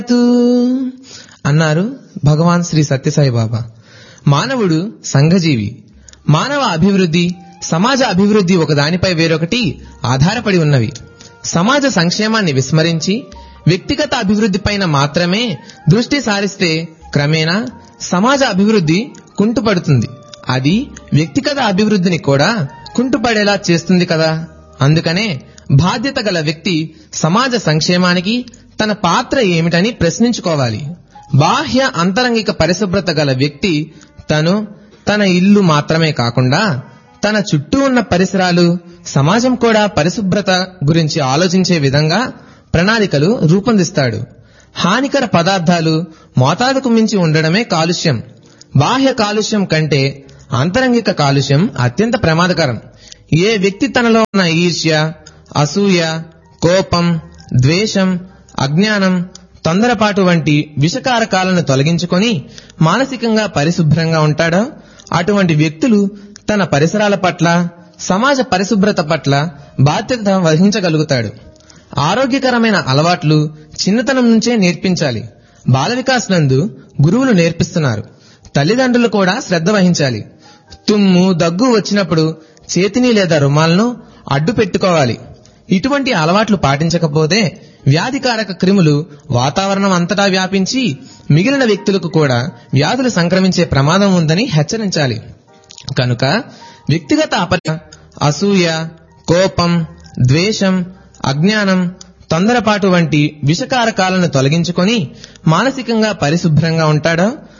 అన్నారు భగవాన్ శ్రీ సత్యసాయి బాబా మానవుడు సంఘజీవి మానవ అభివృద్ధి సమాజ అభివృద్ధి ఒకదానిపై వేరొకటి ఆధారపడి ఉన్నవి సమాజ సంక్షేమాన్ని విస్మరించి వ్యక్తిగత అభివృద్ధిపైన మాత్రమే దృష్టి సారిస్తే క్రమేణా సమాజ అభివృద్ధి కుంటుపడుతుంది అది వ్యక్తిగత అభివృద్ధిని కూడా కుంటుపడేలా చేస్తుంది కదా అందుకనే బాధ్యత గల వ్యక్తి సమాజ సంక్షేమానికి తన పాత్ర ఏమిటని ప్రశ్నించుకోవాలి బాహ్య అంతరంగిక పరిశుభ్రత గల వ్యక్తి తను తన ఇల్లు మాత్రమే కాకుండా తన చుట్టూ ఉన్న పరిసరాలు సమాజం కూడా పరిశుభ్రత గురించి ఆలోచించే విధంగా ప్రణాళికలు రూపొందిస్తాడు హానికర పదార్థాలు మోతాదుకు మించి ఉండడమే కాలుష్యం బాహ్య కాలుష్యం కంటే అంతరంగిక కాలుష్యం అత్యంత ప్రమాదకరం ఏ వ్యక్తి తనలో ఉన్న ఈర్ష్య అసూయ కోపం ద్వేషం అజ్ఞానం తొందరపాటు వంటి విషకారకాలను తొలగించుకొని మానసికంగా పరిశుభ్రంగా ఉంటాడో అటువంటి వ్యక్తులు తన పరిసరాల పట్ల సమాజ పరిశుభ్రత పట్ల బాధ్యత వహించగలుగుతాడు ఆరోగ్యకరమైన అలవాట్లు చిన్నతనం నుంచే నేర్పించాలి బాల వికాస్ నందు గురువులు నేర్పిస్తున్నారు తల్లిదండ్రులు కూడా శ్రద్ధ వహించాలి తుమ్ము దగ్గు వచ్చినప్పుడు చేతిని లేదా రుమాలను అడ్డు పెట్టుకోవాలి ఇటువంటి అలవాట్లు పాటించకపోతే వ్యాధికారక క్రిములు వాతావరణం అంతటా వ్యాపించి మిగిలిన వ్యక్తులకు కూడా వ్యాధులు సంక్రమించే ప్రమాదం ఉందని హెచ్చరించాలి కనుక వ్యక్తిగత అపర అసూయ కోపం ద్వేషం అజ్ఞానం తొందరపాటు వంటి విషకారకాలను తొలగించుకొని మానసికంగా పరిశుభ్రంగా ఉంటాడో